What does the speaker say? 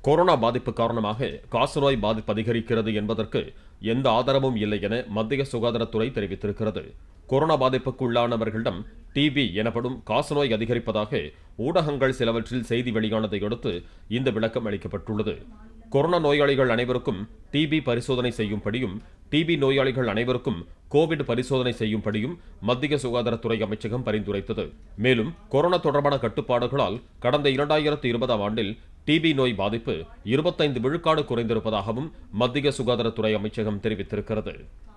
corona பாதிப்பு காரணமாக காசநோய் பாதிப்பு அதிகரிக்கிறது என்பதற்கு எந்த ஆதாரமும் இல்லை என மத்திய சுகாதாரத்துறை தெரிவித்திருக்கிறது கொரோனா பாதிப்புக்கு உள்ளானவர்களிடம் டிபி எனப்படும் காசநோய் அதிகரிப்பதாக ஊடகங்கள் சிலவற்றில் செய்தி வெளியானதை அடுத்து இந்த விளக்கம் அளிக்கப்பட்டுள்ளது கொரோனா நோயாளிகள் அனைவருக்கும் டிபி பரிசோதனை செய்யும்படியும் டிபி நோயாளிகள் அனைவருக்கும் கோவிட் பரிசோதனை செய்யும்படியும் மத்திய சுகாதாரத்துறை அமைச்சகம் பரிந்துரைத்தது மேலும் கொரோனா தொடர்பான கட்டுப்பாடுகளால் கடந்த இரண்டாயிரத்து இருபதாம் ஆண்டில் டிபி நோய் பாதிப்பு இருபத்தைந்து விழுக்காடு குறைந்திருப்பதாகவும் மத்திய சுகாதாரத்துறை அமைச்சகம் தெரிவித்திருக்கிறது